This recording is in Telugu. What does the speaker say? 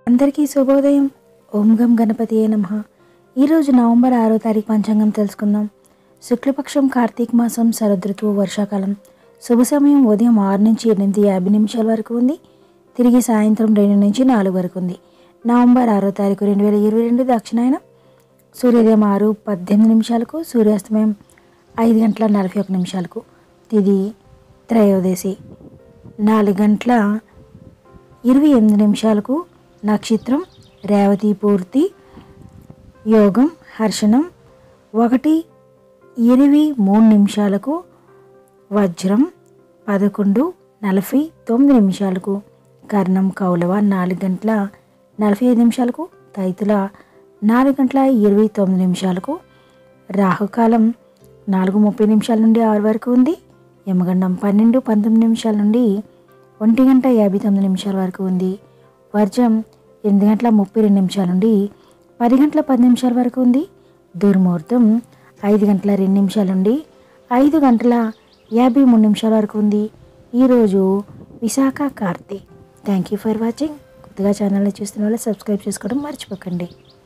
అందరికీ శుభోదయం ఓం గం గణపతి ఏ నమ ఈరోజు నవంబర్ ఆరో తారీఖు పంచాంగం తెలుసుకుందాం శుక్లపక్షం కార్తీక మాసం శరదృతువు వర్షాకాలం శుభ సమయం ఉదయం ఆరు నుంచి ఎనిమిది యాభై నిమిషాల వరకు ఉంది తిరిగి సాయంత్రం రెండు నుంచి నాలుగు వరకు ఉంది నవంబర్ ఆరో తారీఖు రెండు వేల ఇరవై రెండు దక్షిణాయనం సూర్యోదయం ఆరు పద్దెనిమిది నిమిషాలకు సూర్యాస్తమయం ఐదు గంటల నలభై ఒక నిమిషాలకు తిది త్రయోదశి నాలుగు గంటల ఇరవై ఎనిమిది నిమిషాలకు నక్షత్రం రేవతి పూర్తి యోగం హర్షణం ఒకటి ఇరవై మూడు నిమిషాలకు వజ్రం పదకొండు నలభై తొమ్మిది నిమిషాలకు కర్ణం కౌలవ నాలుగు గంటల నలభై ఐదు నిమిషాలకు తైతుల నాలుగు గంటల ఇరవై తొమ్మిది నిమిషాలకు రాహుకాలం నాలుగు ముప్పై నిమిషాల నుండి ఆరు వరకు ఉంది యమగండం పన్నెండు పంతొమ్మిది నిమిషాల నుండి ఒంటి గంట యాభై తొమ్మిది నిమిషాల వరకు ఉంది వర్జం ఎనిమిది గంటల ముప్పై రెండు నిమిషాల నుండి పది గంటల పది నిమిషాల వరకు ఉంది దుర్ముహూర్తం ఐదు గంటల రెండు నిమిషాల నుండి ఐదు గంటల యాభై మూడు నిమిషాల వరకు ఉంది ఈరోజు Visakha Karthik thank you for watching కొత్తగా ఛానల్ని చూస్తున్న వాళ్ళు సబ్స్క్రైబ్ చేసుకోవడం మర్చిపోకండి